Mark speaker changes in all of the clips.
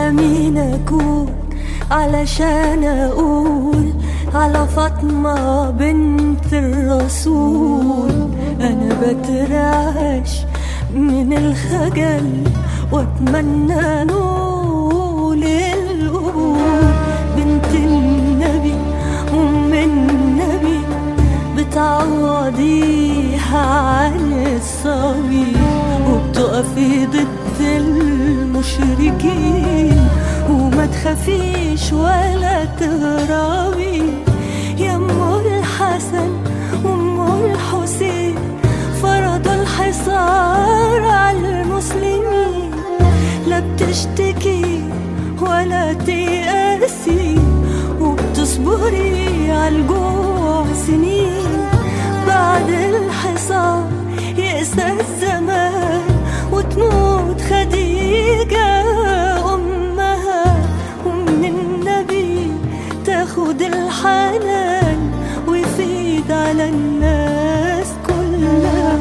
Speaker 1: أنا مين أكون علشان أقول على فاطمة بنت الرسول أنا بترعش من الخجل وأتمنى نول القبول بنت النبي أم النبي بتعوضيها عن الصبي وبتقفي ضد المشركين وما تخافيش ولا تهربي يا ام الحسن وام الحسين فرضوا الحصار على المسلمين لا بتشتكي ولا تيأسي وبتصبري عالجوع سنين بعد الحصار يأسى الزمان وتموت خديجة أمها ومن النبي تاخد الحنان ويفيد على الناس كلها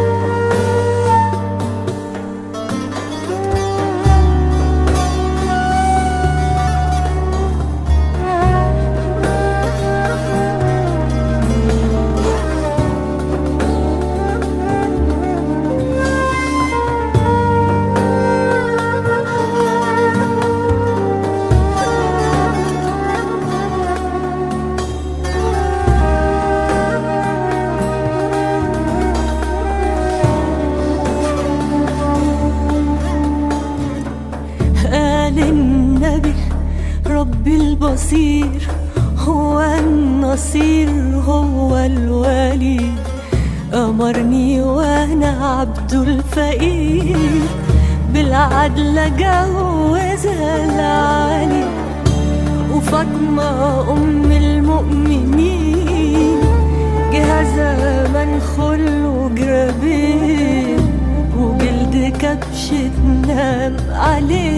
Speaker 1: قال النبي ربي البصير هو النصير هو الولي أمرني وأنا عبد الفقير بالعدل جوزها العلي وفاطمة أم المؤمنين جهازها منخل وجرابين وجلد كبش تنام عليه